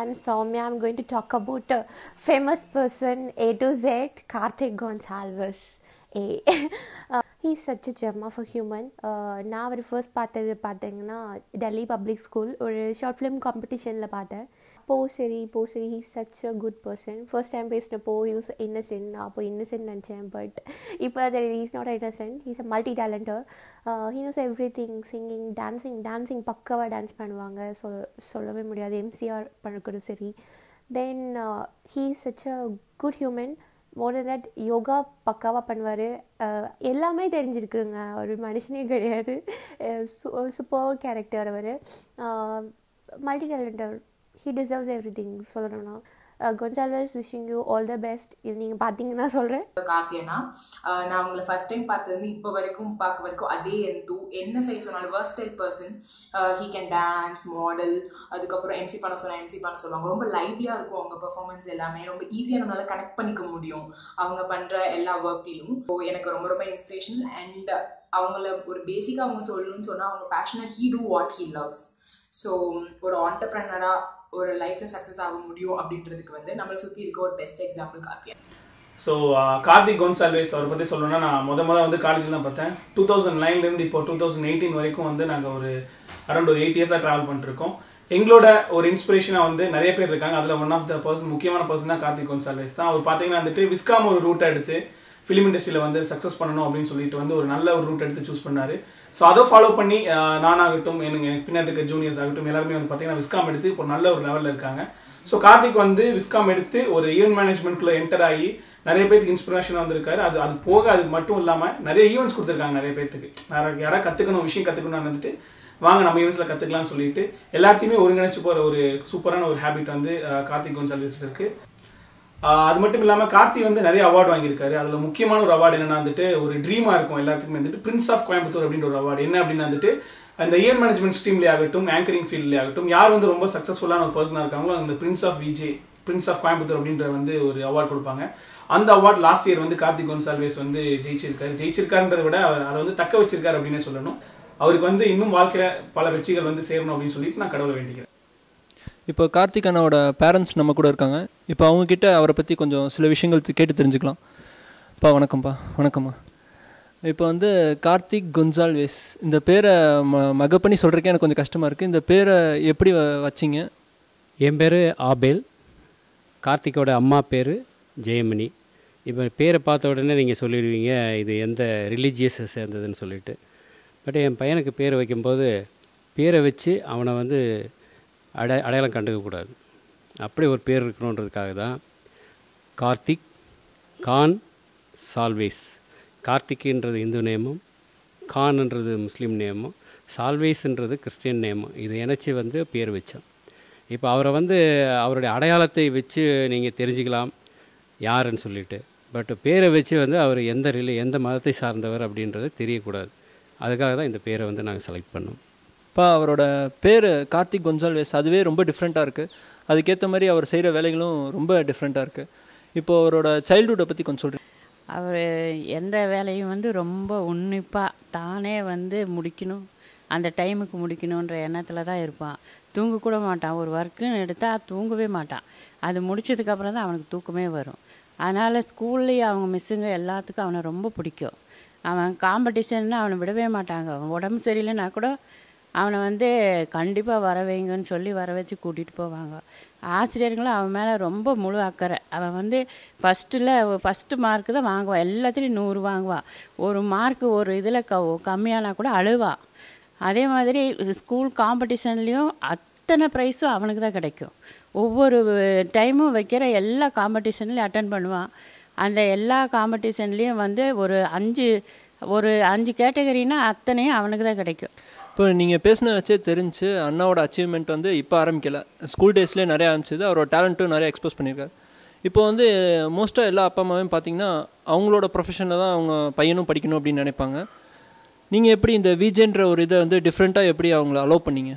I'm Soumya. I'm going to talk about a famous person A to Z, Karthik Gonsalves. A. uh, he's such a gem of a human. Uh, நான் அவர் first பார்த்தது பார்த்தீங்கன்னா Delhi public school ஒரு short film காம்படிஷனில் பார்த்தேன் போ சரி போ சரி he such a good person first time பேசினப்போ யூஸ் இன்னசென்ட் அப்போ இன்னசென்ட் நினச்சேன் பட் இப்போ அது is not innocent he's a multi talenter he knows every thing singing dancing dancing பக்காவாக டான்ஸ் பண்ணுவாங்க சொல் சொல்லவே முடியாது எம்சிஆர் பண்ணக்கூட சரி then he such a good human more then that யோகா பக்காவாக பண்ணுவார் எல்லாமே தெரிஞ்சிருக்குங்க ஒரு மனுஷனே கிடையாது சூப்பர் கேரக்டர் அவர் multi talenter he deserves every thing சொல்லணும்னா Gonsalves wishing you all the best இது நீங்கள் பார்த்தீங்கன்னா சொல்கிறேன் கார்த்தியனா ஆஹ் நான் உங்களை ஃபர்ஸ்ட் டைம் பார்த்தது இப்போ வரைக்கும் பார்க்க வரைக்கும் அதே எந்தூ என்ன செய்ய சொன்னாலும் versatile person he can dance model அதுக்கப்புறம் எம்சி பண்ண சொன்னா எம்சி பண்ண சொல்லுவாங்க ரொம்ப லைவ்லியாக இருக்கும் அவங்க பெர்ஃபார்மன்ஸ் எல்லாமே ரொம்ப ஈஸியாக நம்மளால கனெக்ட் பண்ணிக்க முடியும் அவங்க பண்ணுற எல்லா ஒர்க்லையும் ஸோ எனக்கு ரொம்ப ரொம்ப இன்ஸ்பிரேஷன் அண்ட் அவங்கள ஒரு பேசிக்காக அவங்க சொல்லணும்னு சொன்னால் அவங்க பேஷனாக he do what he loves so ஒரு ஆண்டர்பிரனராக ஒரு லைஃப்பில் சக்ஸஸ் ஆக முடியும் அப்படின்றதுக்கு வந்து நம்மளை சுற்றி இருக்க ஒரு பெஸ்ட் எக்ஸாம்பிள் கார்த்தியா ஸோ கார்த்திக் கோன்சால்வேஸ் அவரை பற்றி சொல்லணும்னா நான் முத முத வந்து காலேஜில் தான் பார்த்தேன் டூ தௌசண்ட் நைன்லேருந்து இப்போ டூ தௌசண்ட் எயிட்டீன் வரைக்கும் வந்து நாங்கள் ஒரு அரௌண்ட் ஒரு எயிட் இயர்ஸாக ட்ராவல் பண்ணிருக்கோம் எங்களோட ஒரு இன்ஸ்பிரேஷனாக வந்து நிறைய பேர் இருக்காங்க அதில் ஒன் ஆஃப் த பர்சன் முக்கியமான பர்சன் தான் கார்த்திக் கோன்சால்வேஸ் தான் அவர் பார்த்தீங்கன்னா வந்துட்டு விஸ்காம் ஒரு ரூட்டை எடுத்து ஃபிலிம் இண்டஸ்ட்ரியில் வந்து சக்ஸஸ் பண்ணணும் அப்படின்னு சொல்லிட்டு வந்து ஒரு நல்ல ஒரு ரூட் எடுத்து சூஸ் பண்ணாரு ஸோ அதை ஃபாலோ பண்ணி ஆஹ், நானாகட்டும் எனக்கு எனக்கு பின்னாடி இருக்க ஜூனியர்ஸ் ஆகட்டும் எல்லாருமே வந்து பார்த்தீங்கன்னா விஸ்காம் எடுத்து இப்போ நல்ல ஒரு லெவலில் இருக்காங்க ஸோ கார்த்திக் வந்து விஸ்காம் எடுத்து ஒரு ஈவென்ட் மேனேஜ்மெண்ட்குள்ளே என்டர் ஆகி நிறைய பேருக்கு இன்ஸ்பிரேஷனாக வந்திருக்காரு அது அது போக அது மட்டும் இல்லாமல் நிறைய ஈவெண்ட்ஸ் கொடுத்துருக்காங்க நிறைய பேர்த்துக்கு யாராவது யாராவது கற்றுக்கணும் விஷயம் கற்றுக்கணும்னு வந்துட்டு வாங்க நம்ம ஈவெண்ட்ஸில் கற்றுக்கலாம்னு சொல்லிட்டு எல்லாத்தையுமே ஒருங்கிணைச்சு போகிற ஒரு சூப்பரான ஒரு ஹேபிட் வந்து ஆஹ், கார்த்திக் கோன்சால்வேஸ் இருக்கு ஆஹ் அது மட்டும் இல்லாமல் கார்த்தி வந்து நிறைய அவார்டு வாங்கியிருக்காரு அதில் முக்கியமான ஒரு அவார்டு என்னன்னா வந்துட்டு ஒரு ட்ரீமாக இருக்கும் எல்லாத்துக்குமே வந்துட்டு பிரின்ஸ் ஆஃப் கோயம்புத்தூர் அப்படின்ற ஒரு அவார்டு என்ன அப்படின்னு வந்துட்டு அந்த ஈவென்ட் மேனேஜ்மெண்ட் ஸ்ட்ரீம்லேயே ஆகட்டும் ஆங்கரிங் ஃபீல்ட்லேயே ஆகட்டும் யார் வந்து ரொம்ப சக்ஸஸ்ஃபுல்லான ஒரு பர்சனாக இருக்காங்களோ அந்த prince of VJ prince of Coimbatore அப்படின்ற வந்து ஒரு அவார்டு கொடுப்பாங்க அந்த அவார்ட் லாஸ்ட் இயர் வந்து கார்த்திக் கோன்சால்வேஸ் வந்து ஜெயிச்சிருக்காரு ஜெயிச்சிருக்காருன்றதை விட அவர் அதை வந்து தக்க வச்சிருக்காரு அப்படின்னே சொல்லணும் அவருக்கு வந்து இன்னும் வாழ்க்கையில் பல வெற்றிகள் வந்து சேரணும் அப்படின்னு சொல்லிட்டு நான் கடவுளை வேண்டிக்கிறேன் இப்போ கார்த்திக் அண்ணாவோட பேரண்ட்ஸ் நம்ம கூட இருக்காங்க இப்போ அவங்கக்கிட்ட அவரை பற்றி கொஞ்சம் சில விஷயங்கள் தி- கேட்டு தெரிஞ்சுக்கலாம் அப்பா வணக்கம்ப்பா வணக்கம்மா இப்போ வந்து கார்த்திக் குன்சால்வேஸ் இந்த பேரை ம மக பண்ணி சொல்கிறக்கே எனக்கு கொஞ்சம் கஷ்டமாக இருக்குது இந்த பேரை எப்படி வ- வச்சீங்க என் பேர் ஆபேல் கார்த்திக்கோட அம்மா பேர் ஜெயமணி இப்போ பேரை பார்த்த உடனே நீங்கள் சொல்லிடுவீங்க இது எந்த ரிலீஜியஸை சேர்ந்ததுன்னு சொல்லிட்டு பட் என் பையனுக்கு பேர் வைக்கும்போது பேரை வச்சு அவனை வந்து அடை அடையாளம் கண்டுக்கக்கூடாது அப்படி ஒரு பேர் இருக்கணுன்றதுக்காக தான் கார்த்திக் கான் சால்வேஸ் கார்த்திக்ன்றது இந்து நேமும் கான்ன்றது முஸ்லீம் நேமும் சால்வேஸ்ன்றது கிறிஸ்டியன் நேமும் இதை இணைச்சி வந்து பேர் வச்சோம் இப்போ அவரை வந்து அவருடைய அடையாளத்தை வச்சு நீங்கள் தெரிஞ்சுக்கலாம் யாருன்னு சொல்லிட்டு பட் பேரை வச்சு வந்து அவர் எந்த ரிலி எந்த மதத்தை சார்ந்தவர் அப்படின்றது தெரியக்கூடாது அதுக்காக தான் இந்த பேரை வந்து நாங்கள் செலக்ட் பண்ணோம் அப்பா அவரோட பேர் கார்த்திக் கொன்சால்வேஸ் அதுவே ரொம்ப டிஃப்ரெண்ட்டாக இருக்குது அதுக்கேற்ற மாதிரி அவர் செய்கிற வேலைகளும் ரொம்ப டிஃப்ரெண்ட்டாக இருக்குது இப்போ அவரோட சைல்டுஹுட்டை பற்றி கொஞ்சம் சொல்கிறேன் அவர் எந்த வேலையும் வந்து ரொம்ப உன்னிப்பாக தானே வந்து முடிக்கணும் அந்த டைமுக்கு முடிக்கணுன்ற எண்ணத்தில் தான் இருப்பான் தூங்க கூட மாட்டான் ஒரு ஒர்க்குன்னு எடுத்தால் தூங்கவே மாட்டான் அது முடிச்சதுக்கப்புறம் தான் அவனுக்கு தூக்கமே வரும் அதனால் ஸ்கூல்லேயே அவங்க மிஸ்ஸுங்க எல்லாத்துக்கும் அவனை ரொம்ப பிடிக்கும் அவன் காம்படிஷன்னா அவனை விடவே மாட்டாங்க அவன் உடம்பு சரியில்லைன்னா கூட அவனை வந்து கண்டிப்பாக வர வைங்கன்னு சொல்லி வர வச்சு கூட்டிகிட்டு போவாங்க ஆசிரியர்களும் அவன் மேலே ரொம்ப முழு அக்கறை அவன் வந்து ஃபஸ்ட்டில் ஃபஸ்ட்டு மார்க்கு தான் வாங்குவான் எல்லாத்துலேயும் நூறு வாங்குவான் ஒரு மார்க்கு ஒரு இதில் க கம்மியானா கூட அழுவான் அதே மாதிரி ஸ்கூல் காம்படிஷன்லேயும் அத்தனை ப்ரைஸும் அவனுக்கு தான் கிடைக்கும் ஒவ்வொரு டைமும் வைக்கிற எல்லா காம்படிஷன்லையும் அட்டன் பண்ணுவான் அந்த எல்லா காம்படிஷன்லேயும் வந்து ஒரு அஞ்சு ஒரு அஞ்சு கேட்டகரினா அத்தனையும் அவனுக்கு தான் கிடைக்கும் இப்போ நீங்கள் பேசின வச்சே தெரிஞ்சு அண்ணாவோட அச்சீவ்மெண்ட் வந்து இப்போ ஆரம்பிக்கல ஸ்கூல் டேஸ்லேயே நிறைய ஆரம்பிச்சது அவரோட டேலண்ட்டும் நிறைய எக்ஸ்போஸ் பண்ணியிருக்காரு இப்போ வந்து மோஸ்ட்டாக எல்லா அப்பா அம்மாவையும் பார்த்தீங்கன்னா அவங்களோட ப்ரொஃபஷனில் தான் அவங்க பையனும் படிக்கணும் அப்படின்னு நினைப்பாங்க நீங்கள் எப்படி இந்த விஜேன்ற ஒரு இதை வந்து டிஃப்ரெண்ட்டாக எப்படி அவங்கள அலோவ் பண்ணீங்க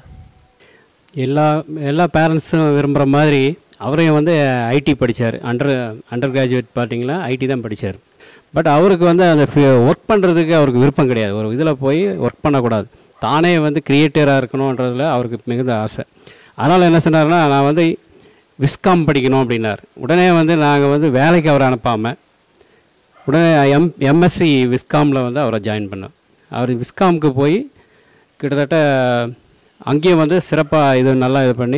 எல்லா எல்லா பேரண்ட்ஸும் விரும்புகிற மாதிரி அவரையும் வந்து ஐடி படித்தார் அண்டர் அண்டர் கிராஜுவேட் பார்த்தீங்களா ஐடி தான் படித்தார் பட் அவருக்கு வந்து அந்த ஒர்க் பண்ணுறதுக்கு அவருக்கு விருப்பம் கிடையாது ஒரு இதில் போய் ஒர்க் பண்ணக்கூடாது தானே வந்து கிரியேட்டராக இருக்கணுன்றதுல அவருக்கு மிகுந்த ஆசை அதனால் என்ன சொன்னார்னா நான் வந்து விஸ்காம் படிக்கணும் அப்படின்னார் உடனே வந்து நாங்கள் வந்து வேலைக்கு அவரை அனுப்பாமல் உடனே எம் எம்எஸ்சி விஸ்காமில் வந்து அவரை ஜாயின் பண்ணோம் அவர் விஸ்காமுக்கு போய் கிட்டத்தட்ட அங்கேயும் வந்து சிறப்பாக இது நல்லா இது பண்ணி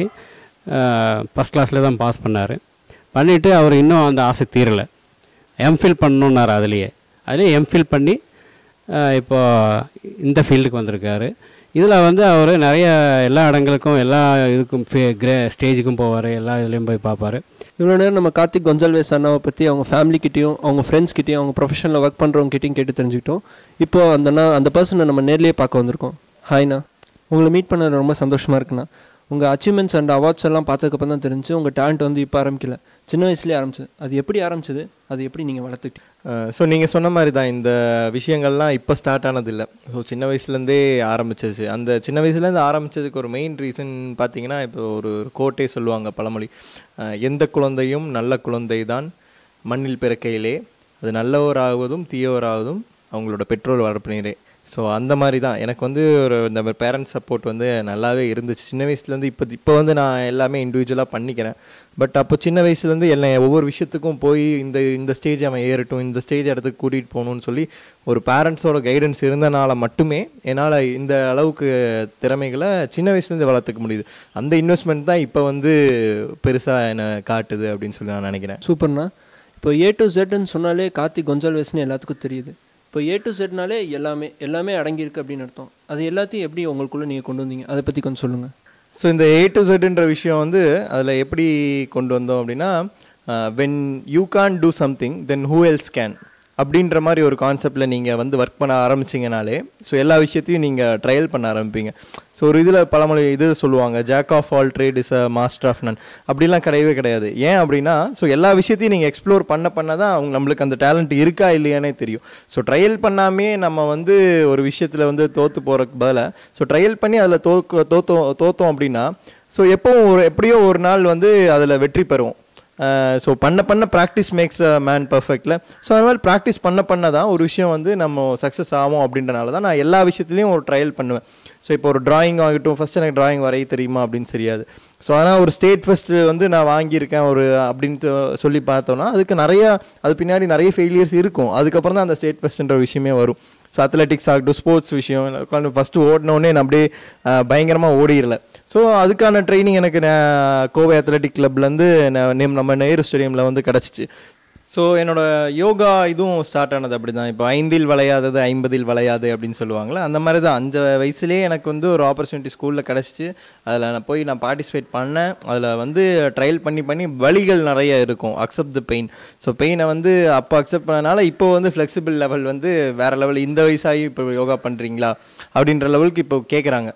ஃபஸ்ட் கிளாஸில் தான் பாஸ் பண்ணார் பண்ணிவிட்டு அவர் இன்னும் அந்த ஆசை தீரலை எம்ஃபில் பண்ணணுன்னாரு அதுலேயே அதுலேயே எம்ஃபில் பண்ணி அஹ், இப்போ இந்த ஃபீல்டுக்கு வந்திருக்காரு இதில் வந்து அவர் நிறைய எல்லா இடங்களுக்கும் எல்லா இதுக்கும் கிரே ஸ்டேஜுக்கும் போவார் எல்லா இதுலேயும் போய் பார்ப்பாரு இவ்வளோ நேரம் நம்ம கார்த்திக் கொன்சால்வேஸ் அண்ணாவை பற்றி அவங்க ஃபேமிலிக்கிட்டேயும் அவங்க ஃப்ரெண்ட்ஸ்கிட்டயும் அவங்க ப்ரொஃபஷனில் ஒர்க் பண்ணுறவங்ககிட்டையும் கேட்டு தெரிஞ்சுக்கிட்டோம் இப்போ அந்த அண்ணா அந்த பர்சனை நம்ம நேர்லேயே பார்க்க வந்திருக்கோம் ஹாய்ண்ணா உங்களை மீட் பண்ணது ரொம்ப சந்தோஷமாக இருக்குண்ணா உங்கள் அச்சீவ்மெண்ட்ஸ் அண்ட் அவார்ட்ஸ் எல்லாம் பார்த்ததுக்கப்புறம் தான் தெரிஞ்சு உங்கள் டேலண்ட் வந்து இப்போ ஆரம்பிக்கல சின்ன வயசுலேயே ஆரம்பிச்சது அது எப்படி ஆரம்பிச்சது அது எப்படி நீங்கள் வளர்த்துக்கிட்டீங்க ஸோ நீங்கள் சொன்ன மாதிரி தான் இந்த விஷயங்கள்லாம் இப்போ ஸ்டார்ட் ஆனதில்லை ஸோ சின்ன வயசுலேருந்தே ஆரம்பிச்சிச்சு அந்த சின்ன வயசுலேருந்து ஆரம்பிச்சதுக்கு ஒரு மெயின் ரீசன் பார்த்தீங்கன்னா இப்போ ஒரு கோட்டே சொல்லுவாங்க பழமொழி அஹ், எந்த குழந்தையும் நல்ல குழந்தை தான் மண்ணில் பிறக்கையிலே அது நல்லவராவதும் தீயவராவதும் அவங்களோட பெற்றோர் வளர்ப்பினரே ஸோ அந்த மாதிரி தான் எனக்கு வந்து ஒரு இந்த மாதிரி பேரண்ட்ஸ் சப்போர்ட் வந்து நல்லாவே இருந்துச்சு சின்ன வயசுலேருந்து இப்போ இப்போ வந்து நான் எல்லாமே இண்டிவிஜுவலாக பண்ணிக்கிறேன் பட் அப்போ சின்ன வயசுலேருந்து என்னை ஒவ்வொரு விஷயத்துக்கும் போய் இந்த இந்த ஸ்டேஜ் அவன் ஏறட்டும் இந்த ஸ்டேஜ் இடத்துக்கு கூட்டிகிட்டு போகணும்னு சொல்லி ஒரு பேரண்ட்ஸோட கைடன்ஸ் இருந்தனால மட்டுமே என்னால் இந்த அளவுக்கு திறமைகளை சின்ன வயசுலேருந்து வளர்த்துக்க முடியுது அந்த இன்வெஸ்ட்மெண்ட் தான் இப்போ வந்து பெருசாக என்னை காட்டுது அப்படின்னு சொல்லி நான் நினைக்கிறேன் சூப்பர்ண்ணா இப்போ ஏ டு ஜெட்னு சொன்னாலே கார்த்திக் கொன்சால்வேஸ்னு எல்லாத்துக்கும் தெரியுது இப்போ ஏ டு ஜெட்னாலே எல்லாமே எல்லாமே அடங்கியிருக்கு அப்படின்னு அர்த்தம் அது எல்லாத்தையும் எப்படி உங்களுக்குள்ளே நீங்கள் கொண்டு வந்தீங்க அதை பற்றி கொஞ்சம் சொல்லுங்கள் ஸோ இந்த ஏ டு ஜெட்ன்ற விஷயம் வந்து அதில் எப்படி கொண்டு வந்தோம் அப்படின்னா when you can do something then who else can அப்படின்ற மாதிரி ஒரு கான்செப்டில் நீங்கள் வந்து ஒர்க் பண்ண ஆரம்பிச்சிங்கனாலே ஸோ எல்லா விஷயத்தையும் நீங்கள் ட்ரையல் பண்ண ஆரம்பிப்பீங்க ஸோ ஒரு இதில் பழமொழி இது சொல்லுவாங்க jack of all trade is a master of none அப்படிலாம் கிடையவே கிடையாது ஏன் அப்படின்னா ஸோ எல்லா விஷயத்தையும் நீங்கள் எக்ஸ்ப்ளோர் பண்ண பண்ண தான் அவங்க நம்மளுக்கு அந்த டேலண்ட் இருக்கா இல்லையானே தெரியும் ஸோ ட்ரையல் பண்ணாமே நம்ம வந்து ஒரு விஷயத்தில் வந்து தோற்று போகிறதுக்கு பதிலாக ஸோ ட்ரையல் பண்ணி அதில் தோக்க தோத்தோம் தோத்தோம் அப்படின்னா ஸோ எப்போவும் ஒரு எப்படியோ ஒரு நாள் வந்து அதில் வெற்றி பெறுவோம் ஸோ பண்ண பண்ண ப்ராக்டிஸ் மேக்ஸ் அ மேன் பர்ஃபெக்டில் ஸோ அந்த மாதிரி ப்ராக்டிஸ் பண்ண பண்ண தான் ஒரு விஷயம் வந்து நம்ம சக்ஸஸ் ஆகும் அப்படின்றனால தான் நான் எல்லா விஷயத்துலையும் ஒரு ட்ரையல் பண்ணுவேன் ஸோ இப்போ ஒரு டிராயிங் ஆகட்டும் ஃபஸ்ட் எனக்கு டிராயிங் வரைய தெரியுமா அப்படின்னு தெரியாது ஸோ ஆனால் ஒரு ஸ்டேட் ஃபஸ்ட்டு வந்து நான் வாங்கியிருக்கேன் ஒரு அப்படின்ட்டு சொல்லி பார்த்தோன்னா அதுக்கு நிறையா அது பின்னாடி நிறைய ஃபெயிலியர்ஸ் இருக்கும் அதுக்கப்புறம் தான் அந்த ஸ்டேட் ஃபஸ்ட்டுன்ற விஷயமே வரும் ஸோ அத்லெட்டிக்ஸ் ஆகட்டும் ஸ்போர்ட்ஸ் விஷயம் உட்காந்து ஃபஸ்ட்டு ஓடினோடனே நான் அப்படியே பயங்கரமாக ஓடிடல ஸோ அதுக்கான ட்ரைனிங் எனக்கு நான் கோவை அத்லெட்டிக் கிளப்லேருந்து நம்ம நேரு ஸ்டேடியமில் வந்து கிடச்சிச்சு ஸோ என்னோட யோகா இதுவும் ஸ்டார்ட் ஆனது அப்படி தான் இப்போ ஐந்தில் வளையாதது ஐம்பதில் வளையாது அப்படின்னு சொல்லுவாங்களே அந்த மாதிரி தான் அஞ்சு வயசுலேயே எனக்கு வந்து ஒரு ஆப்பர்ச்சுனிட்டி ஸ்கூலில் கிடச்சிச்சு அதில் நான் போய் நான் பார்ட்டிசிபேட் பண்ணேன் அதில் வந்து ட்ரையல் பண்ணி பண்ணி வலிகள் நிறைய இருக்கும் அக்செப்ட் த பெயின் ஸோ பெயினை வந்து அப்போ அக்செப்ட் பண்ணனால இப்போ வந்து ஃப்ளெக்சிபிள் லெவல் வந்து வேறு லெவல் இந்த வயசாகி இப்போ யோகா பண்ணுறீங்களா அப்படின்ற லெவலுக்கு இப்போ கேட்குறாங்க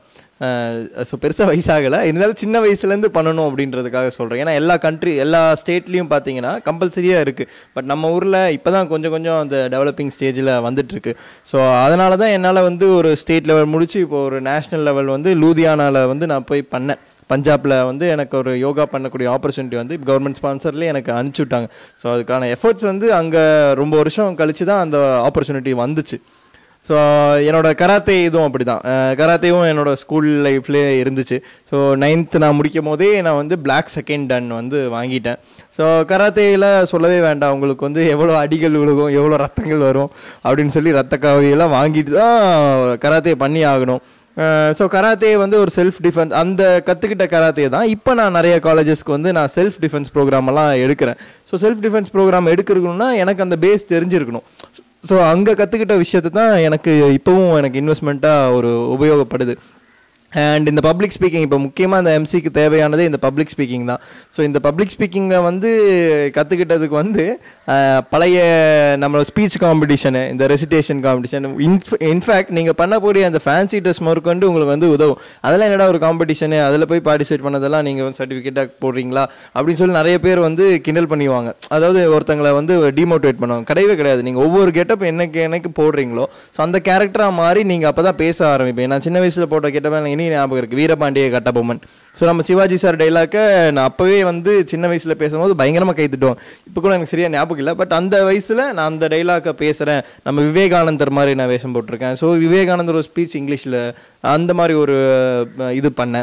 ஸோ பெருசாக வயசாகலை இருந்தாலும் சின்ன வயசுலேருந்து பண்ணணும் அப்படின்றதுக்காக சொல்கிறேன் ஏன்னா எல்லா கண்ட்ரி எல்லா ஸ்டேட்லேயும் பார்த்தீங்கன்னா கம்பல்சரியாக இருக்குது பட் நம்ம ஊரில் இப்போ தான் கொஞ்சம் கொஞ்சம் அந்த டெவலப்பிங் ஸ்டேஜில் வந்துட்டுருக்கு ஸோ அதனால தான் என்னால் வந்து ஒரு ஸ்டேட் லெவல் முடிச்சு இப்போ ஒரு நேஷ்னல் லெவல் வந்து லூதியானாவில் வந்து நான் போய் பண்ணேன் பஞ்சாபில் வந்து எனக்கு ஒரு யோகா பண்ணக்கூடிய ஆப்பர்ச்சுனிட்டி வந்து கவர்மெண்ட் ஸ்பான்சர்லேயே எனக்கு அனுப்பிச்சி விட்டாங்க ஸோ அதுக்கான எஃபர்ட்ஸ் வந்து அங்கே ரொம்ப வருஷம் கழிச்சு தான் அந்த ஆப்பர்ச்சுனிட்டி வந்துச்சு ஸோ என்னோட கராத்தே இதுவும் அப்படி தான் கராத்தேவும் என்னோட ஸ்கூல் லைஃப்லேயே இருந்துச்சு ஸோ நைன்த்து நான் முடிக்கும் போதே நான் வந்து பிளாக் செகண்ட் டன் வந்து வாங்கிட்டேன் ஸோ கராத்தேயில் சொல்லவே வேண்டாம் உங்களுக்கு வந்து எவ்வளோ அடிகள் விழுகும் எவ்வளோ ரத்தங்கள் வரும் அப்படின்னு சொல்லி ரத்த காவையெல்லாம் வாங்கிட்டு தான் கராத்தே பண்ணி ஆகணும் ஸோ கராத்தே வந்து ஒரு செல்ஃப் டிஃபென்ஸ் அந்த கற்றுக்கிட்ட கராத்தே தான் இப்போ நான் நிறைய காலேஜஸ்க்கு வந்து நான் செல்ஃப் டிஃபென்ஸ் ப்ரோக்ராம் எல்லாம் எடுக்கிறேன் ஸோ செல்ஃப் டிஃபென்ஸ் ப்ரோக்ராம் எடுக்கிறதுனா எனக்கு அந்த பேஸ் தெரிஞ்சிருக்கணும் ஸோ அங்கே கற்றுக்கிட்ட விஷயத்தை தான் எனக்கு இப்போவும் எனக்கு இன்வெஸ்ட்மெண்ட்டாக ஒரு உபயோகப்படுது அண்ட் இந்த பப்ளிக் ஸ்பீக்கிங் இப்போ முக்கியமாக இந்த எம்சிக்கு தேவையானதே இந்த பப்ளிக் ஸ்பீக்கிங் தான் ஸோ இந்த பப்ளிக் ஸ்பீக்கிங்கை வந்து கற்றுக்கிட்டதுக்கு வந்து பழைய நம்மளோட ஸ்பீச் காம்படிஷனு இந்த ரெசிடேஷன் காம்படிஷன் இன்ஃப் இன்ஃபேக்ட் நீங்கள் பண்ணக்கூடிய அந்த ஃபேன்சி ட்ரெஸ் முதற்கொண்டு உங்களுக்கு வந்து உதவும் அதெல்லாம் என்னடா ஒரு காம்படிஷனு அதில் போய் பார்ட்டிசிபேட் பண்ணதெல்லாம் நீங்கள் வந்து சர்டிஃபிகேட்டாக போடுறீங்களா அப்படின்னு சொல்லி நிறைய பேர் வந்து கிண்டல் பண்ணுவாங்க அதாவது ஒருத்தங்களை வந்து டிமோட்டிவேட் பண்ணுவாங்க கிடையவே கிடையாது நீங்கள் ஒவ்வொரு கெட்டப் என்னைக்கு என்னைக்கு போடுறீங்களோ ஸோ அந்த கேரக்டராக மாறி நீங்கள் அப்போ தான் பேச ஆரம்பிப்பேன் நான் சின்ன வயசில் போட்ட கெட்டப்ப இனி ஞாபகம் இருக்குது வீரபாண்டிய கட்டபொம்மன் ஸோ நம்ம சிவாஜி சார் டைலாக்கை நான் அப்போவே வந்து சின்ன வயசில் பேசும்போது பயங்கரமாக கைத்துட்டோம் இப்போ கூட எனக்கு சரியாக ஞாபகம் இல்லை பட் அந்த வயசில் நான் அந்த டைலாக்கை பேசுகிறேன் நம்ம விவேகானந்தர் மாதிரி நான் வேஷம் போட்டிருக்கேன் ஸோ விவேகானந்தர் ஒரு ஸ்பீச் இங்கிலீஷில் அந்த மாதிரி ஒரு இது பண்ணேன்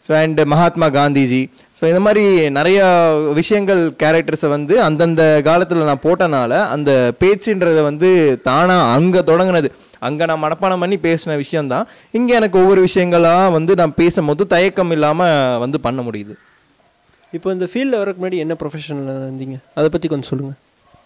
so and Mahatma Gandhiji so இந்த மாதிரி நிறைய விஷயங்கள் கேரக்டர்ஸை வந்து அந்தந்த காலத்தில் நான் போட்டனால அந்த பேச்சுன்றதை வந்து தானாக அங்கே தொடங்குனது அங்கே நான் மனப்பாடம் பண்ணி பேசின விஷயம்தான் இங்கே எனக்கு ஒவ்வொரு விஷயங்களாக வந்து நான் பேசும்போது தயக்கம் இல்லாமல் வந்து பண்ண முடியுது இப்போ இந்த ஃபீல்டில் வரக்கு முன்னாடி என்ன ப்ரொஃபஷனில் இருந்தீங்க அதை பற்றி கொஞ்சம் சொல்லுங்கள்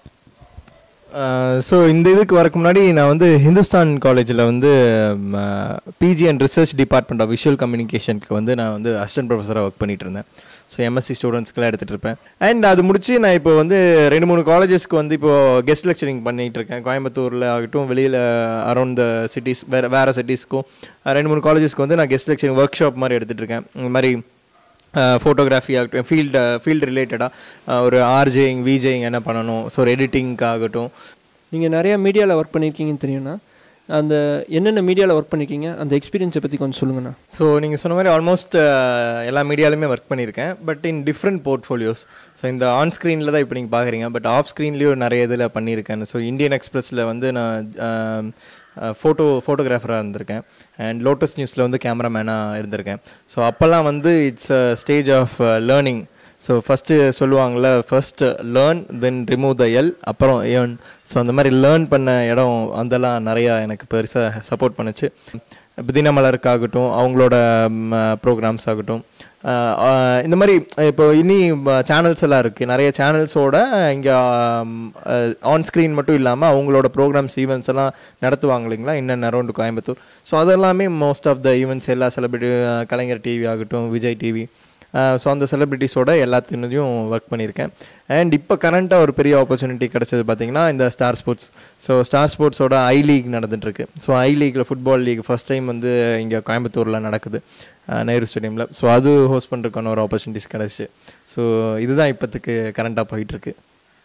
ஸோ இந்த இதுக்கு வரக்கு முன்னாடி நான் வந்து ஹிந்துஸ்தான் காலேஜில் வந்து PG and research department of visual கம்யூனிகேஷனுக்கு வந்து நான் வந்து அசிஸ்டன்ட் ப்ரொஃபஸராக ஒர்க் பண்ணிட்டு இருந்தேன் ஸோ எம்எஸ்சி ஸ்டூடெண்ட்ஸ்க்குலாம் எடுத்துகிட்டு இருப்பேன் அண்ட் அது முடிச்சு நான் இப்போ வந்து ரெண்டு மூணு காலேஜஸ்க்கு வந்து இப்போ கெஸ்ட் லெக்சரிங் பண்ணிட்டு இருக்கேன் கோயம்புத்தூரில் ஆகட்டும் வெளியில் அரௌண்ட் த சிட்டிஸ் வேறு வேறு சிட்டிஸ்க்கும் ரெண்டு மூணு காலேஜஸ்க்கு வந்து நான் கெஸ்ட் லெக்சரிங் ஒர்க் ஷாப் மாதிரி எடுத்துகிட்டு இருக்கேன் இந்த மாதிரி ஃபோட்டோகிராஃபி ஆகட்டும் ஃபீல்டு ஃபீல்டு ரிலேட்டடாக ஒரு ஆர்ஜேயிங் விஜேயிங் என்ன பண்ணணும் ஸோ ஒரு எடிட்டிங்க்கு ஆகட்டும் நீங்கள் நிறையா மீடியாவில் ஒர்க் பண்ணியிருக்கீங்கன்னு தெரியும்னா அந்த என்னென்ன மீடியாவில் ஒர்க் பண்ணியிருக்கீங்க அந்த எக்ஸ்பீரியன்ஸை பற்றி கொஞ்சம் சொல்லுங்கண்ணா ஸோ நீங்கள் சொன்ன மாதிரி ஆல்மோஸ்ட் எல்லா மீடியாலுமே ஒர்க் பண்ணியிருக்கேன் but in different portfolios so இந்த ஆன் ஸ்க்ரீனில் தான் இப்போ நீங்கள் பார்க்குறீங்க பட் ஆஃப் ஸ்க்ரீன்லேயும் நிறைய இதில் பண்ணியிருக்கேன் ஸோ இந்தியன் எக்ஸ்பிரஸில் வந்து நான் ஃபோட்டோ ஃபோட்டோகிராஃபராக இருந்திருக்கேன் அண்ட் லோட்டஸ் நியூஸில் வந்து கேமராமேனாக இருந்திருக்கேன் ஸோ அப்போல்லாம் வந்து it's a stage of learning so first சொல்லுவாங்கள்ல first learn then remove the L அப்புறம் ஏர்ன் ஸோ அந்த மாதிரி லேர்ன் பண்ண இடம் அதெல்லாம் நிறையா எனக்கு பெருசாக சப்போர்ட் பண்ணுச்சு இப்போ தினமலருக்காகட்டும் அவங்களோட ப்ரோக்ராம்ஸ் ஆகட்டும் ஆஹ் ஆஹ் இந்த மாதிரி இப்போ இனி சேனல்ஸ் எல்லாம் இருக்குது நிறைய சேனல்ஸோட இங்கே ஆன் ஸ்க்ரீன் மட்டும் இல்லாமல் அவங்களோட ப்ரோக்ராம்ஸ் ஈவெண்ட்ஸ் எல்லாம் நடத்துவாங்க இல்லைங்களா இன்னும் அரௌண்ட் கோயம்புத்தூர் ஸோ அதெல்லாமே மோஸ்ட் ஆஃப் த ஈவெண்ட்ஸ் எல்லா செலிபிரிட்டி கலைஞர் டிவி ஆகட்டும் விஜய் டிவி ஸோ அந்த செலிபிரிட்டிஸோட எல்லாத்தினுடையும் ஒர்க் பண்ணியிருக்கேன் அண்ட் இப்போ கரண்ட்டாக ஒரு பெரிய ஆப்பர்ச்சுனிட்டி கிடச்சது பார்த்தீங்கன்னா இந்த ஸ்டார் ஸ்போர்ட்ஸ் ஸோ ஸ்டார் ஸ்போர்ட்ஸோட ஐ லீக் நடந்துட்டுருக்கு ஸோ ஐ லீக்கில் ஃபுட்பால் லீக் ஃபஸ்ட் டைம் வந்து இங்கே கோயம்புத்தூரில் நடக்குது அஹ் நேரு ஸ்டேடியமில் ஸோ அது ஹோஸ்ட் பண்ணுறதுக்கான ஒரு ஆப்பர்ச்சுனிட்டிஸ் கிடச்சி ஸோ இதுதான் இப்போத்துக்கு கரண்ட்டாக போயிட்டுருக்கு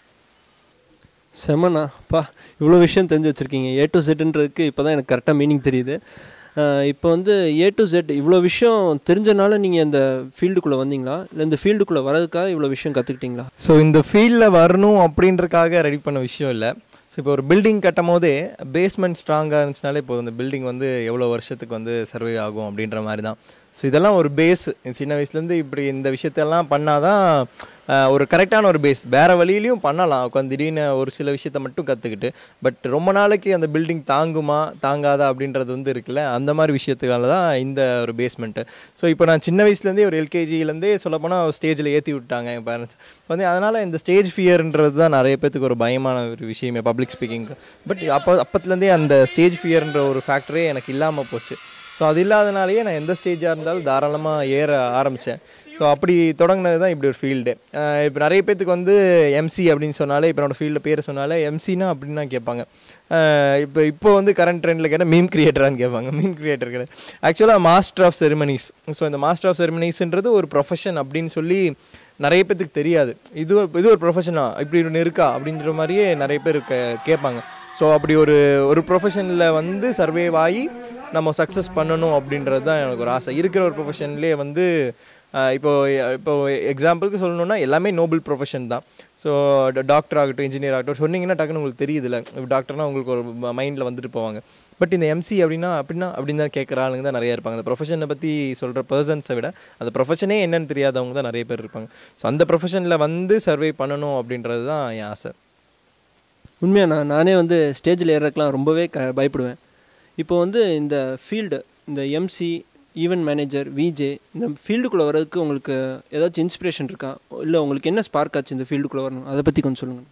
செமண்ணா பா இவ்வளோ விஷயம் தெரிஞ்சு வச்சுருக்கீங்க ஏ டு செட்டுன்றதுக்கு இப்போ தான் எனக்கு கரெக்டாக மீனிங் தெரியுது அஹ் இப்போ வந்து ஏ டு செட் இவ்வளோ விஷயம் தெரிஞ்சனால நீங்கள் இந்த ஃபீல்டுக்குள்ளே வந்தீங்களா இல்லை இந்த ஃபீல்டுக்குள்ளே வரதுக்காக இவ்வளோ விஷயம் கற்றுக்கிட்டீங்களா ஸோ இந்த ஃபீல்டில் வரணும் அப்படின்றக்காக ரெடி பண்ண விஷயம் இல்லை ஸோ இப்போ ஒரு பில்டிங் கட்டும் போதே பேஸ்மெண்ட் ஸ்ட்ராங்காக இருந்துச்சுனாலே போதும் இந்த பில்டிங் வந்து எவ்வளோ வருஷத்துக்கு வந்து சர்வே ஆகும் அப்படின்ற மாதிரி தான் ஸோ இதெல்லாம் ஒரு பேஸ் சின்ன வயசுலேருந்து இப்படி இந்த விஷயத்தெல்லாம் பண்ணாதான் ஆஹ், ஒரு கரெக்டான ஒரு பேஸ் வேறு வழியிலையும் பண்ணலாம் உட்காந்து திடீர்னு ஒரு சில விஷயத்த மட்டும் கற்றுக்கிட்டு பட் ரொம்ப நாளைக்கு அந்த பில்டிங் தாங்குமா தாங்காதா அப்படின்றது வந்து இருக்குல்ல அந்த மாதிரி விஷயத்துக்கால தான் இந்த ஒரு பேஸ்மெண்ட்டு ஸோ இப்போ நான் சின்ன வயசுலேருந்தே ஒரு எல்கேஜிலேருந்தே சொல்லப்போனால் ஸ்டேஜில் ஏற்றி விட்டாங்க என் பேரண்ட்ஸ் வந்து அதனால் இந்த ஸ்டேஜ் ஃபியர்ன்றது தான் நிறைய பேத்துக்கு ஒரு பயமான ஒரு விஷயமே பப்ளிக் ஸ்பீக்கிங் பட் அப்போ அப்பத்துலேருந்தே அந்த ஸ்டேஜ் ஃபியர்ன்ற ஒரு ஃபேக்டரே எனக்கு இல்லாமல் போச்சு ஸோ அது இல்லாதனாலேயே நான் எந்த ஸ்டேஜாக இருந்தாலும் தாராளமாக ஏற ஆரம்பித்தேன் ஸோ அப்படி தொடங்கினது தான் இப்படி ஒரு ஃபீல்டு இப்போ நிறைய பேத்துக்கு வந்து எம்சி அப்படின்னு சொன்னாலே இப்போ என்னோட ஃபீல்டில் பேர் சொன்னாலே எம்சினா அப்படின்னா கேட்பாங்க இப்போ இப்போ வந்து கரண்ட் ட்ரெண்டில் கேட்டால் மீம் கிரியேட்டரான்னு கேட்பாங்க மீம் கிரியேட்டர் கிடையாது ஆக்சுவலாக மாஸ்டர் ஆஃப் செரிமனிஸ் ஸோ இந்த மாஸ்டர் ஆஃப் செரிமனிஸ்ன்றது ஒரு ப்ரொஃபஷன் அப்படின்னு சொல்லி நிறைய பேத்துக்கு தெரியாது இது ஒரு இது ஒரு ப்ரொஃபஷனா இப்படி ஒன்று இருக்கா அப்படின்ற மாதிரியே நிறைய பேர் கே கேட்பாங்க ஸோ அப்படி ஒரு ஒரு ப்ரொஃபஷனில் வந்து சர்வேவ் ஆகி நம்ம சக்ஸஸ் பண்ணணும் அப்படின்றது தான் எனக்கு ஒரு ஆசை இருக்கிற ஒரு ப்ரொஃபஷன்லேயே வந்து ஆஹ் இப்போ இப்போ எக்ஸாம்பிளுக்கு சொல்லணும்னா எல்லாமே நோபல் ப்ரொஃபஷன் தான் ஸோ டாக்டர் ஆகட்டும் இன்ஜினியர் ஆகட்டும் சொன்னீங்கன்னா டக்குன்னு உங்களுக்கு தெரியுதுல்ல இப்போ டாக்டர்னா உங்களுக்கு ஒரு மைண்டில் வந்துட்டு போவாங்க பட் இந்த எம்சி அப்படின்னா அப்படின்னா அப்படின்னு தான் கேட்குற ஆளுங்க தான் நிறைய இருப்பாங்க அந்த ப்ரொஃபஷனை பற்றி சொல்கிற பர்சன்ஸை விட அந்த ப்ரொஃபஷனே என்னன்னு தெரியாதவங்க தான் நிறைய பேர் இருப்பாங்க ஸோ அந்த ப்ரொஃபஷனில் வந்து சர்வே பண்ணணும் அப்படின்றது தான் என் ஆசை உண்மையாக நான் நானே வந்து ஸ்டேஜில் ஏறதுக்கெலாம் ரொம்பவே க பயப்படுவேன் இப்போ வந்து இந்த ஃபீல்டு இந்த எம்சி ஈவென்ட் மேனேஜர் விஜே இந்த ஃபீல்டுக்குள்ளே வர்றதுக்கு உங்களுக்கு ஏதாச்சும் இன்ஸ்பிரேஷன் இருக்கா இல்லை உங்களுக்கு என்ன ஸ்பார்க் ஆச்சு இந்த ஃபீல்டுக்குள்ளே வரணும் அதை பற்றி கொஞ்சம் சொல்லுங்கள்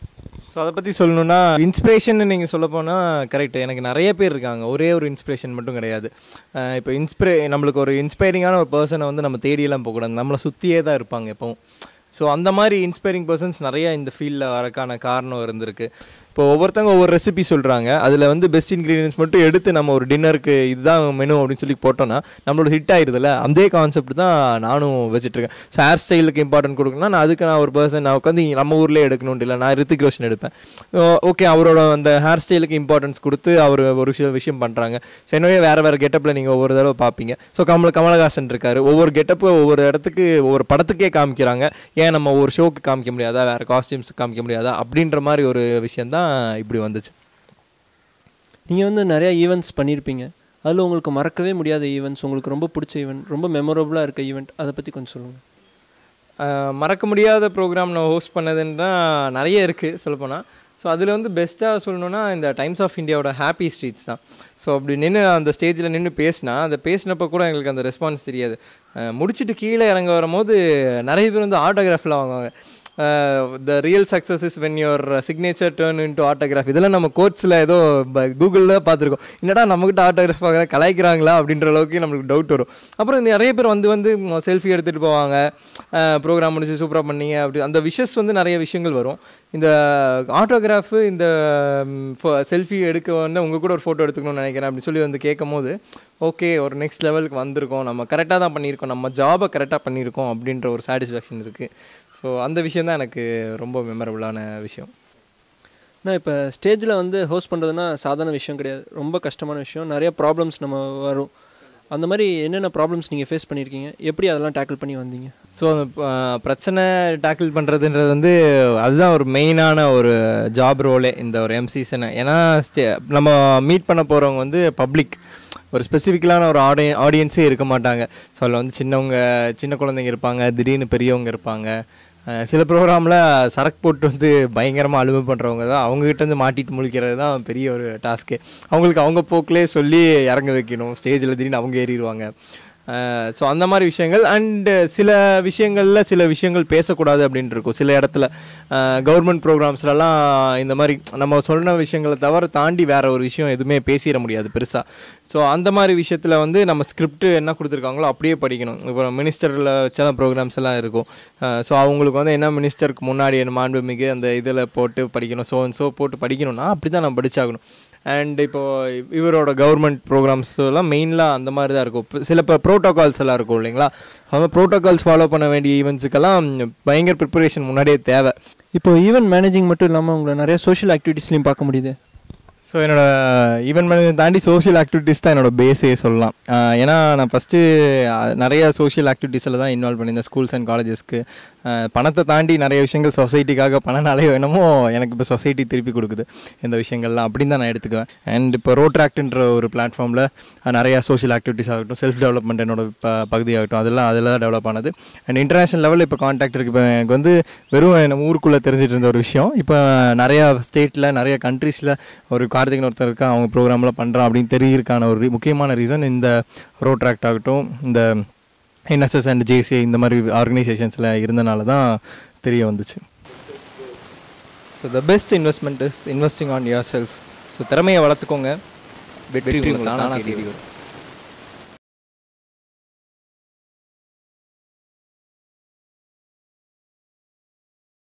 ஸோ அதை பற்றி சொல்லணும்னா இன்ஸ்பிரேஷன் நீங்கள் சொல்ல போனால் கரெக்ட் எனக்கு நிறைய பேர் இருக்காங்க ஒரே ஒரு இன்ஸ்பிரேஷன் மட்டும் கிடையாது அஹ் இப்போ இன்ஸ்பிரே நம்மளுக்கு ஒரு இன்ஸ்பைரிங்கான ஒரு பர்சனை வந்து நம்ம தேடியெல்லாம் போகக்கூடாது நம்மளை சுற்றியே தான் இருப்பாங்க எப்பவும் ஸோ அந்த மாதிரி இன்ஸ்பைரிங் பர்சன்ஸ் நிறைய இந்த ஃபீல்டில் வரக்கான காரணம் இருந்திருக்கு இப்போ ஒவ்வொருத்தவங்க ஒவ்வொரு ரெசிபி சொல்கிறாங்க அதில் வந்து பெஸ்ட் இன்க்ரீடியன்ஸ் மட்டும் எடுத்து நம்ம ஒரு டின்னருக்கு இதுதான் மெனு அப்படின்னு சொல்லி போட்டோம்னா நம்மளோட ஹிட் ஆயிருதுல்ல அதே கான்செப்ட் தான் நானும் வச்சுட்ருக்கேன் ஸோ ஹேர் ஸ்டைலுக்கு இம்பார்ட்டன்ட் கொடுக்கணும்னா நான் அதுக்கு நான் ஒரு பர்சன் நான் உட்காந்து நம்ம ஊர்லேயே எடுக்கணும்னு இல்லை நான் ரித்திக் ரோஷன் எடுப்பேன் ஓகே அவரோட அந்த ஹேர் ஸ்டைலுக்கு இம்பார்ட்டன்ஸ் கொடுத்து அவர் ஒரு விஷயம் விஷயம் பண்ணுறாங்க ஸோ எனவே வேறு வேறு கெட்டப்பில் நீங்கள் ஒவ்வொரு தடவை பார்ப்பீங்க ஸோ கமல் கமலஹாசன் இருக்காரு ஒவ்வொரு கெட்டப்பு ஒவ்வொரு இடத்துக்கு ஒவ்வொரு படத்துக்கே காமிக்கிறாங்க ஏன் நம்ம ஒவ்வொரு ஷோக்கு காமிக்க முடியாதா வேறு காஸ்டியூம்ஸ் காமிக்க முடியாதா அப்படின்ற மாதிரி ஒரு விஷயம் தான் இப்படி வந்துச்சு நீங்கள் வந்து நிறையா ஈவெண்ட்ஸ் பண்ணியிருப்பீங்க அதில் உங்களுக்கு மறக்கவே முடியாத ஈவெண்ட்ஸ் உங்களுக்கு ரொம்ப பிடிச்ச ஈவெண்ட் ரொம்ப மெமரபுளாக இருக்க ஈவெண்ட் அதை பற்றி கொஞ்சம் சொல்லுங்கள் ஆஹ் மறக்க முடியாத ப்ரோக்ராம் நான் ஹோஸ்ட் பண்ணதுன்னா நிறைய இருக்குது சொல்லப்போனால் ஸோ அதில் வந்து பெஸ்ட்டாக சொல்லணுன்னா இந்த டைம்ஸ் ஆஃப் இந்தியாவோட ஹாப்பி ஸ்ட்ரீட்ஸ் தான் ஸோ அப்படி நின்று அந்த ஸ்டேஜில் நின்று பேசினா அந்த பேசினப்போ கூட எங்களுக்கு அந்த ரெஸ்பான்ஸ் தெரியாது ஆஹ் முடிச்சிட்டு கீழே இறங்க வரும்போது நிறைய பேர் வந்து ஆட்டோகிராஃபில் வாங்குவாங்க the real success is when your signature turn into autograph இதெல்லாம் நம்ம கோர்ட்ஸில் ஏதோ கூகுளில் பார்த்துருக்கோம் என்னடா நம்மக்கிட்ட ஆட்டோகிராஃப் வாங்குற கலாய்க்கிறாங்களா அப்படின்ற அளவுக்கு நம்மளுக்கு டவுட் வரும் அப்புறம் நிறைய பேர் வந்து வந்து செல்ஃபி எடுத்துகிட்டு போவாங்க ப்ரோக்ராம் முடிச்சு சூப்பராக பண்ணீங்க அப்படி அந்த விஷஸ் வந்து நிறைய விஷயங்கள் வரும் இந்த ஆட்டோகிராஃபு இந்த செல்ஃபி எடுக்க வந்து உங்கள் கூட ஒரு ஃபோட்டோ எடுத்துக்கணும்னு நினைக்கிறேன் அப்படின்னு சொல்லி வந்து கேட்கும் போது ஓகே ஒரு நெக்ஸ்ட் லெவலுக்கு வந்திருக்கோம் நம்ம கரெக்டாக தான் பண்ணியிருக்கோம் நம்ம ஜாபை கரெக்டாக பண்ணியிருக்கோம் அப்படின்ற ஒரு சாட்டிஸ்ஃபேக்ஷன் இருக்குது ஸோ அந்த விஷயம் தான் எனக்கு ரொம்ப மெமரபுளான விஷயம் நான் இப்போ ஸ்டேஜில் வந்து ஹோஸ்ட் பண்ணுறதுனா சாதாரண விஷயம் கிடையாது ரொம்ப கஷ்டமான விஷயம் நிறைய ப்ராப்ளம்ஸ் நம்ம வரும் அந்த மாதிரி என்னென்ன ப்ராப்ளம்ஸ் நீங்கள் ஃபேஸ் பண்ணியிருக்கீங்க எப்படி அதெல்லாம் டேக்கிள் பண்ணி வந்தீங்க ஸோ அந்த ப- பிரச்சனை டேக்கிள் பண்ணுறதுன்றது வந்து அதுதான் ஒரு மெயினான ஒரு ஜாப் ரோலே இந்த ஒரு எம்சிசனை ஏன்னா ஸ்டே- நம்ம மீட் பண்ண போகிறவங்க வந்து பப்ளிக் ஒரு ஸ்பெசிஃபிக்கலான ஒரு ஆடிய ஆடியன்ஸே இருக்க மாட்டாங்க ஸோ அதில் வந்து சின்னவங்க சின்ன குழந்தைங்க இருப்பாங்க திடீர்னு பெரியவங்க இருப்பாங்க அஹ் சில ப்ரோக்ராமில் சரக்கு போட்டு வந்து பயங்கரமாக அலுமை பண்ணுறவங்க தான் அவங்ககிட்ட இருந்து மாட்டிட்டு முழிக்கிறது தான் பெரிய ஒரு டாஸ்க்கு அவங்களுக்கு அவங்க போக்கிலே சொல்லி இறங்க வைக்கணும் ஸ்டேஜில் திடீர்னு அவங்க ஏறிடுவாங்க ஸோ அந்த மாதிரி விஷயங்கள் அண்டு சில விஷயங்களில் சில விஷயங்கள் பேசக்கூடாது அப்படின்ட்டு இருக்கும் சில இடத்துல கவர்மெண்ட் ப்ரோக்ராம்ஸ்லலாம் இந்த மாதிரி நம்ம சொன்ன விஷயங்களை தவிர தாண்டி வேற ஒரு விஷயம் எதுவுமே பேசிட முடியாது பெருசாக ஸோ அந்த மாதிரி விஷயத்தில் வந்து நம்ம ஸ்கிரிப்ட் என்ன கொடுத்துருக்காங்களோ அப்படியே படிக்கணும் இப்போ மினிஸ்டரில் சில ப்ரோக்ராம்ஸ் எல்லாம் இருக்கும் ஸோ அவங்களுக்கு வந்து என்ன மினிஸ்டருக்கு முன்னாடி என்ன மாண்புமிகு அந்த இதில் போட்டு படிக்கணும் ஸோ ஸோ போட்டு படிக்கணும்னா அப்படி தான் நம்ம படிச்சாகணும் அண்ட் இப்போ இவரோட கவர்மெண்ட் ப்ரோக்ராம்ஸ் எல்லாம் மெயினாக அந்த மாதிரி தான் இருக்கும் இப்ப சில இப்போ ப்ரோட்டோகால்ஸ் எல்லாம் இருக்கும் இல்லைங்களா அவங்க ப்ரோட்டோகால்ஸ் ஃபாலோ பண்ண வேண்டிய ஈவெண்ட்ஸுக்கெல்லாம் பயங்கர ப்ரிப்பரேஷன் முன்னாடியே தேவை இப்போ ஈவெண்ட் மேனேஜிங் மட்டும் இல்லாமல் உங்களை நிறைய சோஷியல் ஆக்டிவிட்டீஸ்லையும் பார்க்க முடியுது ஸோ என்னோட ஈவெண்ட் மேனேஜ்மெண்ட் தாண்டி சோஷியல் ஆக்டிவிட்டீஸ் தான் என்னோட பேஸே சொல்லலாம் ஆஹ் ஏன்னா நான் ஃபஸ்ட்டு நிறைய சோஷியல் ஆக்டிவிட்டீஸில் தான் இன்வால்வ் பண்ணியிருந்தேன் ஸ்கூல்ஸ் அண்ட் காலேஜஸ்க்கு பணத்தை தாண்டி நிறைய விஷயங்கள் சொசைட்டிக்காக பணனாலே வேணுமோ எனக்கு இப்போ சொசைட்டி திருப்பி கொடுக்குது இந்த விஷயங்கள்லாம் அப்படின்னு தான் நான் எடுத்துக்குவேன் அண்ட் இப்போ ரோட்ராக்ட்ன்ற ஒரு பிளாட்ஃபார்மில் நிறையா சோஷியல் ஆக்டிவிட்டீஸ் ஆகட்டும் செல்ஃப் டெவலப்மெண்ட் என்னோட ப பகுதியாகட்டும் அதெல்லாம் அதில் தான் டெவலப் ஆனது அண்ட் இன்டர்நேஷனல் லெவலில் இப்போ காண்டாக்ட் இருக்குது இப்போ எனக்கு வந்து வெறும் நம்ம ஊருக்குள்ளே தெரிஞ்சிட்டு இருந்த ஒரு விஷயம் இப்போ நிறையா ஸ்டேட்டில் நிறைய கண்ட்ரீஸில் ஒரு கார்த்திகன் ஒருத்தர் இருக்கா அவங்க ப்ரோக்ராம்லாம் பண்ணுறான் அப்படின்னு தெரியறதுக்கான ஒரு re- முக்கியமான ரீசன் இந்த ரோட்ராக்ட் ஆகட்டும் இந்த என்எஸ்எஸ் அண்ட் ஜேசி இந்த மாதிரி ஆர்கனைசேஷன்ஸில் இருந்தனால தான் தெரிய வந்துச்சு so the best investment is investing on your self so திறமையை வளர்த்துக்கோங்க வெற்றி உங்களை தானாக தேடி வரும்